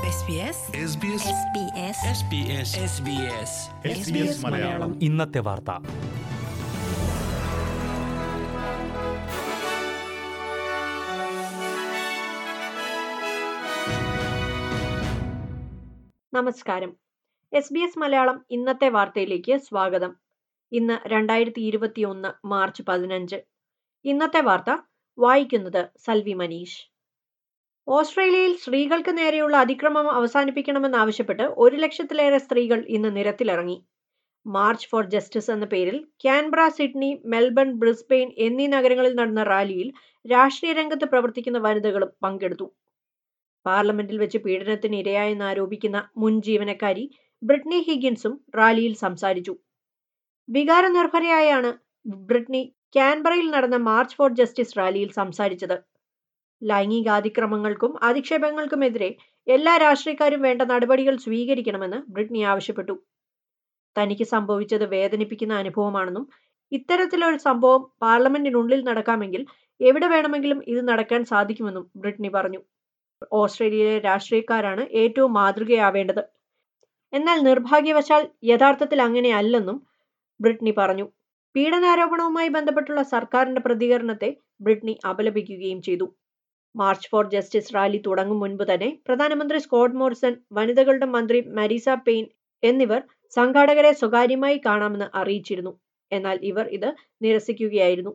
SBS SBS SBS SBS SBS SBS Malayalam ഇന്നത്തെ വാർത്ത നമസ്കാരം എസ് ബി എസ് മലയാളം ഇന്നത്തെ വാർത്തയിലേക്ക് സ്വാഗതം ഇന്ന് രണ്ടായിരത്തി ഇരുപത്തി ഒന്ന് മാർച്ച് പതിനഞ്ച് ഇന്നത്തെ വാർത്ത വായിക്കുന്നത് സൽവി മനീഷ് ഓസ്ട്രേലിയയിൽ സ്ത്രീകൾക്ക് നേരെയുള്ള അതിക്രമം അവസാനിപ്പിക്കണമെന്നാവശ്യപ്പെട്ട് ഒരു ലക്ഷത്തിലേറെ സ്ത്രീകൾ ഇന്ന് നിരത്തിലിറങ്ങി മാർച്ച് ഫോർ ജസ്റ്റിസ് എന്ന പേരിൽ ക്യാൻബ്ര സിഡ്നി മെൽബൺ ബ്രിസ്ബെയിൻ എന്നീ നഗരങ്ങളിൽ നടന്ന റാലിയിൽ രാഷ്ട്രീയ രംഗത്ത് പ്രവർത്തിക്കുന്ന വനിതകളും പങ്കെടുത്തു പാർലമെന്റിൽ വെച്ച് പീഡനത്തിന് ഇരയായെന്ന് ആരോപിക്കുന്ന മുൻ ജീവനക്കാരി ബ്രിട്നി ഹിഗിൻസും റാലിയിൽ സംസാരിച്ചു വികാരനിർഭരയായാണ് ബ്രിട്നി കാൻബറയിൽ നടന്ന മാർച്ച് ഫോർ ജസ്റ്റിസ് റാലിയിൽ സംസാരിച്ചത് ലൈംഗികാതിക്രമങ്ങൾക്കും അധിക്ഷേപങ്ങൾക്കുമെതിരെ എല്ലാ രാഷ്ട്രീയക്കാരും വേണ്ട നടപടികൾ സ്വീകരിക്കണമെന്ന് ബ്രിട്നി ആവശ്യപ്പെട്ടു തനിക്ക് സംഭവിച്ചത് വേദനിപ്പിക്കുന്ന അനുഭവമാണെന്നും ഇത്തരത്തിലൊരു സംഭവം പാർലമെന്റിനുള്ളിൽ നടക്കാമെങ്കിൽ എവിടെ വേണമെങ്കിലും ഇത് നടക്കാൻ സാധിക്കുമെന്നും ബ്രിട്നി പറഞ്ഞു ഓസ്ട്രേലിയയിലെ രാഷ്ട്രീയക്കാരാണ് ഏറ്റവും മാതൃകയാവേണ്ടത് എന്നാൽ നിർഭാഗ്യവശാൽ യഥാർത്ഥത്തിൽ അങ്ങനെയല്ലെന്നും ബ്രിട്നി പറഞ്ഞു പീഡനാരോപണവുമായി ബന്ധപ്പെട്ടുള്ള സർക്കാരിന്റെ പ്രതികരണത്തെ ബ്രിട്നി അപലപിക്കുകയും ചെയ്തു മാർച്ച് ഫോർ ജസ്റ്റിസ് റാലി തുടങ്ങും മുൻപ് തന്നെ പ്രധാനമന്ത്രി സ്കോട്ട് മോറിസൺ വനിതകളുടെ മന്ത്രി മരീസ പെയിൻ എന്നിവർ സംഘാടകരെ സ്വകാര്യമായി കാണാമെന്ന് അറിയിച്ചിരുന്നു എന്നാൽ ഇവർ ഇത് നിരസിക്കുകയായിരുന്നു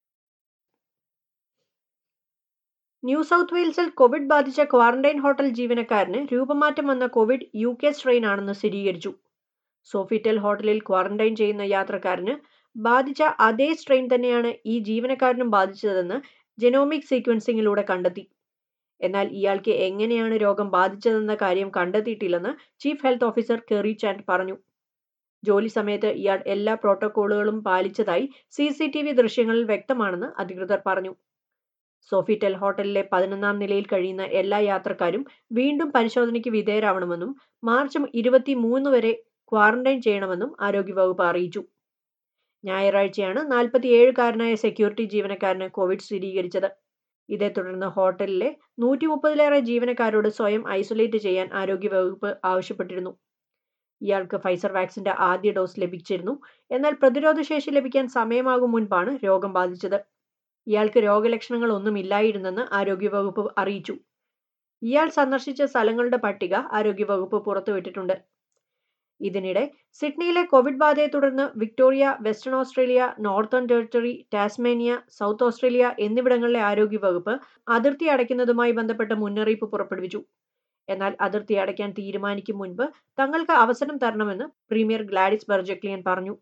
ന്യൂ സൗത്ത് വെയിൽസിൽ കോവിഡ് ബാധിച്ച ക്വാറന്റൈൻ ഹോട്ടൽ ജീവനക്കാരന് രൂപമാറ്റം വന്ന കോവിഡ് യു കെ സ്ട്രെയിൻ ആണെന്ന് സ്ഥിരീകരിച്ചു സോഫിറ്റൽ ഹോട്ടലിൽ ക്വാറന്റൈൻ ചെയ്യുന്ന യാത്രക്കാരന് ബാധിച്ച അതേ സ്ട്രെയിൻ തന്നെയാണ് ഈ ജീവനക്കാരനും ബാധിച്ചതെന്ന് ജെനോമിക് സീക്വൻസിംഗിലൂടെ കണ്ടെത്തി എന്നാൽ ഇയാൾക്ക് എങ്ങനെയാണ് രോഗം ബാധിച്ചതെന്ന കാര്യം കണ്ടെത്തിയിട്ടില്ലെന്ന് chief health officer Kerry Chant പറഞ്ഞു ജോലി സമയത്ത് ഇയാൾ എല്ലാ പ്രോട്ടോക്കോളുകളും പാലിച്ചതായി സി സി ടി വി ദൃശ്യങ്ങളിൽ വ്യക്തമാണെന്ന് അധികൃതർ പറഞ്ഞു സോഫിറ്റൽ ഹോട്ടലിലെ പതിനൊന്നാം നിലയിൽ കഴിയുന്ന എല്ലാ യാത്രക്കാരും വീണ്ടും പരിശോധനയ്ക്ക് വിധേയരാവണമെന്നും മാർച്ച് ഇരുപത്തി മൂന്ന് വരെ ക്വാറന്റൈൻ ചെയ്യണമെന്നും ആരോഗ്യവകുപ്പ് അറിയിച്ചു ഞായറാഴ്ചയാണ് നാൽപ്പത്തിയേഴുകാരനായ സെക്യൂരിറ്റി ജീവനക്കാരന് കോവിഡ് സ്ഥിരീകരിച്ചത് ഇതേ തുടർന്ന് ഹോട്ടലിലെ നൂറ്റി മുപ്പതിലേറെ ജീവനക്കാരോട് സ്വയം ഐസൊലേറ്റ് ചെയ്യാൻ ആരോഗ്യവകുപ്പ് ആവശ്യപ്പെട്ടിരുന്നു ഇയാൾക്ക് ഫൈസർ വാക്സിന്റെ ആദ്യ ഡോസ് ലഭിച്ചിരുന്നു എന്നാൽ പ്രതിരോധശേഷി ലഭിക്കാൻ സമയമാകും മുൻപാണ് രോഗം ബാധിച്ചത് ഇയാൾക്ക് രോഗലക്ഷണങ്ങൾ ഒന്നും ഇല്ലായിരുന്നെന്ന് ആരോഗ്യവകുപ്പ് അറിയിച്ചു ഇയാൾ സന്ദർശിച്ച സ്ഥലങ്ങളുടെ പട്ടിക ആരോഗ്യവകുപ്പ് പുറത്തുവിട്ടിട്ടുണ്ട് ഇതിനിടെ സിഡ്നിയിലെ കോവിഡ് ബാധയെ തുടർന്ന് Victoria Western Australia Northern Territory Tasmania South Australia എന്നിവിടങ്ങളിലെ ആരോഗ്യവകുപ്പ് അതിർത്തി അടയ്ക്കുന്നതുമായി ബന്ധപ്പെട്ട മുന്നറിയിപ്പ് പുറപ്പെടുവിച്ചു എന്നാൽ അതിർത്തി അടയ്ക്കാൻ തീരുമാനിക്കും മുൻപ് തങ്ങൾക്ക് അവസരം തരണമെന്ന് പ്രീമിയർ ഗ്ലാഡിസ് ബെർജക്ലിയൻ പറഞ്ഞു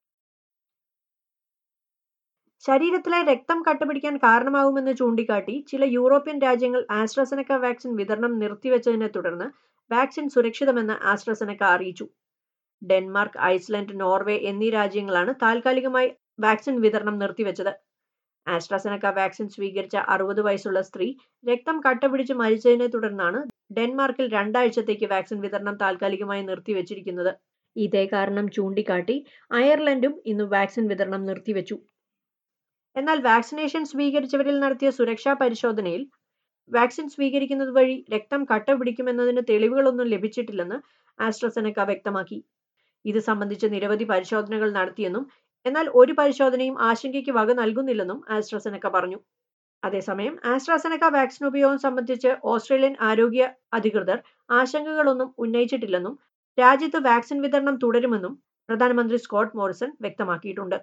ശരീരത്തിലെ രക്തം കട്ടുപിടിക്കാൻ കാരണമാകുമെന്ന് ചൂണ്ടിക്കാട്ടി ചില യൂറോപ്യൻ രാജ്യങ്ങൾ ആസ്ട്രസെനക്ക വാക്സിൻ വിതരണം നിർത്തിവെച്ചതിനെ തുടർന്ന് വാക്സിൻ സുരക്ഷിതമെന്ന് ആസ്ട്രസെനക്ക അറിയിച്ചു ഡെൻമാർക്ക് ഐസ്ലൻഡ് നോർവേ എന്നീ രാജ്യങ്ങളാണ് താൽക്കാലികമായി വാക്സിൻ വിതരണം നിർത്തിവെച്ചത് ആസ്ട്രസെനക്ക വാക്സിൻ സ്വീകരിച്ച അറുപത് വയസ്സുള്ള സ്ത്രീ രക്തം കട്ടപിടിച്ച് മരിച്ചതിനെ തുടർന്നാണ് ഡെൻമാർക്കിൽ രണ്ടാഴ്ചത്തേക്ക് വാക്സിൻ വിതരണം താൽക്കാലികമായി നിർത്തിവെച്ചിരിക്കുന്നത് ഇതേ കാരണം ചൂണ്ടിക്കാട്ടി അയർലൻഡും ഇന്ന് വാക്സിൻ വിതരണം നിർത്തിവെച്ചു എന്നാൽ വാക്സിനേഷൻ സ്വീകരിച്ചവരിൽ നടത്തിയ സുരക്ഷാ പരിശോധനയിൽ വാക്സിൻ സ്വീകരിക്കുന്നത് വഴി രക്തം കട്ട പിടിക്കുമെന്നതിന് തെളിവുകളൊന്നും ലഭിച്ചിട്ടില്ലെന്ന് ആസ്ട്രസെനക്ക വ്യക്തമാക്കി ഇത് സംബന്ധിച്ച് നിരവധി പരിശോധനകൾ നടത്തിയെന്നും എന്നാൽ ഒരു പരിശോധനയും ആശങ്കയ്ക്ക് വക നൽകുന്നില്ലെന്നും ആസ്ട്രസെനക്ക പറഞ്ഞു അതേസമയം ആസ്ട്രാസെനക്ക വാക്സിൻ ഉപയോഗം സംബന്ധിച്ച് ഓസ്ട്രേലിയൻ ആരോഗ്യ അധികൃതർ ആശങ്കകളൊന്നും ഉന്നയിച്ചിട്ടില്ലെന്നും രാജ്യത്ത് വാക്സിൻ വിതരണം തുടരുമെന്നും പ്രധാനമന്ത്രി സ്കോട്ട് മോറിസൺ വ്യക്തമാക്കിയിട്ടുണ്ട്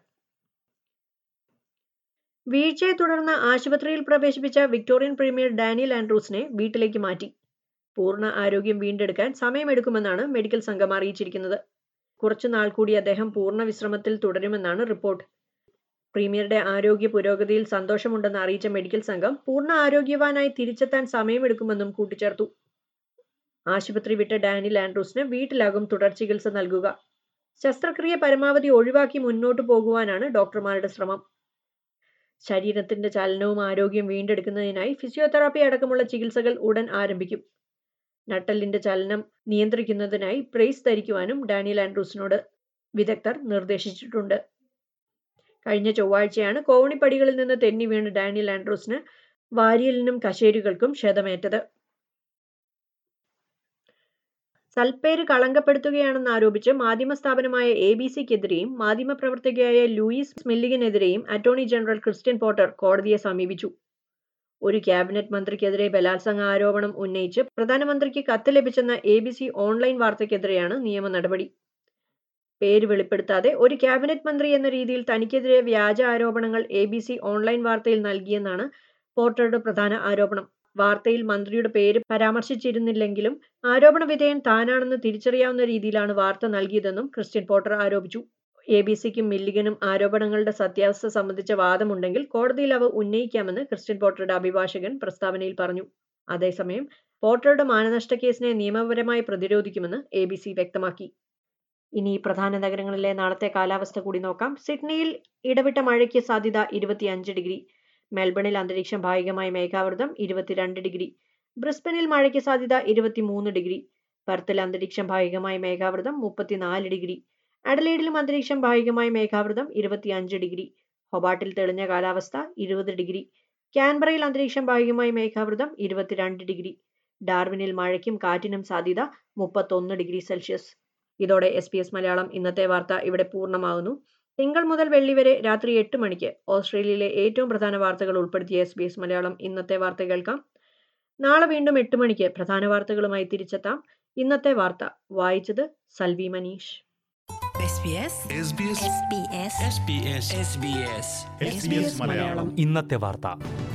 വീഴ്ചയെ തുടർന്ന് ആശുപത്രിയിൽ പ്രവേശിപ്പിച്ച വിക്ടോറിയൻ പ്രീമിയർ ഡാനിയൽ ആൻഡ്രൂസിനെ വീട്ടിലേക്ക് മാറ്റി പൂർണ്ണ ആരോഗ്യം വീണ്ടെടുക്കാൻ സമയമെടുക്കുമെന്നാണ് മെഡിക്കൽ സംഘം അറിയിച്ചിരിക്കുന്നത് കുറച്ചു നാൾ കൂടി അദ്ദേഹം പൂർണ്ണ വിശ്രമത്തിൽ തുടരുമെന്നാണ് റിപ്പോർട്ട് പ്രീമിയറുടെ ആരോഗ്യ പുരോഗതിയിൽ സന്തോഷമുണ്ടെന്ന് അറിയിച്ച മെഡിക്കൽ സംഘം പൂർണ്ണ ആരോഗ്യവാനായി തിരിച്ചെത്താൻ സമയമെടുക്കുമെന്നും കൂട്ടിച്ചേർത്തു ആശുപത്രി വിട്ട ഡാനിയൽ ആൻഡ്രൂസിന് വീട്ടിലാകും തുടർ ചികിത്സ നൽകുക ശസ്ത്രക്രിയ പരമാവധി ഒഴിവാക്കി മുന്നോട്ടു പോകുവാനാണ് ഡോക്ടർമാരുടെ ശ്രമം ശരീരത്തിന്റെ ചലനവും ആരോഗ്യം വീണ്ടെടുക്കുന്നതിനായി ഫിസിയോതെറാപ്പി അടക്കമുള്ള ചികിത്സകൾ ഉടൻ ആരംഭിക്കും നട്ടലിന്റെ ചലനം നിയന്ത്രിക്കുന്നതിനായി ബ്രേസ് ധരിക്കുവാനും ഡാനിയൽ ആൻഡ്രൂസിനോട് വിദഗ്ധർ നിർദ്ദേശിച്ചിട്ടുണ്ട് കഴിഞ്ഞ ചൊവ്വാഴ്ചയാണ് കോവണിപ്പടികളിൽ നിന്ന് തെന്നി വീണ് ഡാനിയൽ ആൻഡ്രൂസിന് വാരിയലിനും കശേരുകൾക്കും ക്ഷതമേറ്റത് സൽപ്പേര് കളങ്കപ്പെടുത്തുകയാണെന്ന് ആരോപിച്ച് മാധ്യമ സ്ഥാപനമായ എ ബി സിക്കെതിരെയും മാധ്യമപ്രവർത്തകയായ ലൂയിസ് മില്ലിഗനെതിരെയും അറ്റോർണി ജനറൽ ക്രിസ്ത്യൻ പോട്ടർ കോടതിയെ സമീപിച്ചു ഒരു ക്യാബിനറ്റ് മന്ത്രിക്കെതിരെ ബലാത്സംഗ ആരോപണം ഉന്നയിച്ച് പ്രധാനമന്ത്രിക്ക് കത്ത് ലഭിച്ചെന്ന എ ബി സി ഓൺലൈൻ വാർത്തയ്ക്കെതിരെയാണ് നിയമ നടപടി പേര് വെളിപ്പെടുത്താതെ ഒരു ക്യാബിനറ്റ് മന്ത്രി എന്ന രീതിയിൽ തനിക്കെതിരെ വ്യാജ ആരോപണങ്ങൾ എ ബി സി ഓൺലൈൻ വാർത്തയിൽ നൽകിയെന്നാണ് പോർട്ടറുടെ പ്രധാന ആരോപണം വാർത്തയിൽ മന്ത്രിയുടെ പേര് പരാമർശിച്ചിരുന്നില്ലെങ്കിലും ആരോപണ വിധേയൻ താനാണെന്ന് തിരിച്ചറിയാവുന്ന രീതിയിലാണ് വാർത്ത നൽകിയതെന്നും ക്രിസ്ത്യൻ പോട്ടർ ആരോപിച്ചു എ ബി സിക്കും മില്ലിഗനും ആരോപണങ്ങളുടെ സത്യാവസ്ഥ സംബന്ധിച്ച വാദമുണ്ടെങ്കിൽ കോടതിയിൽ അവ ഉന്നയിക്കാമെന്ന് ക്രിസ്ത്യൻ പോട്ടറുടെ അഭിഭാഷകൻ പ്രസ്താവനയിൽ പറഞ്ഞു അതേസമയം പോട്ടറുടെ മാനനഷ്ട കേസിനെ നിയമപരമായി പ്രതിരോധിക്കുമെന്ന് എ ബി സി വ്യക്തമാക്കി ഇനി പ്രധാന നഗരങ്ങളിലെ നാളത്തെ കാലാവസ്ഥ കൂടി നോക്കാം സിഡ്നിയിൽ ഇടവിട്ട മഴയ്ക്ക് സാധ്യത ഇരുപത്തിയഞ്ച് ഡിഗ്രി മെൽബണിൽ അന്തരീക്ഷം ഭാഗികമായി മേഘാവൃതം ഇരുപത്തിരണ്ട് ഡിഗ്രി ബ്രിസ്ബനിൽ മഴയ്ക്ക് സാധ്യത ഇരുപത്തിമൂന്ന് ഡിഗ്രി പെർത്തിൽ അന്തരീക്ഷം ഭാഗികമായി മേഘാവൃതം മുപ്പത്തിനാല് ഡിഗ്രി അഡലൈഡിലും അന്തരീക്ഷം ഭാഗികമായി മേഘാവൃതം ഇരുപത്തിയഞ്ച് ഡിഗ്രി ഹൊബാട്ടിൽ തെളിഞ്ഞ കാലാവസ്ഥ ഇരുപത് ഡിഗ്രി ക്യാൻബറയിൽ അന്തരീക്ഷം ഭാഗികമായി മേഘാവൃതം ഇരുപത്തിരണ്ട് ഡിഗ്രി ഡാർവിനിൽ മഴയ്ക്കും കാറ്റിനും സാധ്യത മുപ്പത്തൊന്ന് ഡിഗ്രി സെൽഷ്യസ് ഇതോടെ എസ് പി എസ് മലയാളം ഇന്നത്തെ വാർത്ത ഇവിടെ പൂർണ്ണമാകുന്നു തിങ്കൾ മുതൽ വെള്ളി വരെ രാത്രി എട്ട് മണിക്ക് ഓസ്ട്രേലിയയിലെ ഏറ്റവും പ്രധാന വാർത്തകൾ ഉൾപ്പെടുത്തിയ എസ് ബി എസ് മലയാളം ഇന്നത്തെ വാർത്ത കേൾക്കാം നാളെ വീണ്ടും എട്ട് മണിക്ക് പ്രധാന വാർത്തകളുമായി തിരിച്ചെത്താം ഇന്നത്തെ വാർത്ത വായിച്ചത് Salvi Manish SBS SBS SBS SBS SBS SBS Malayalam ഇന്നത്തെ വാർത്ത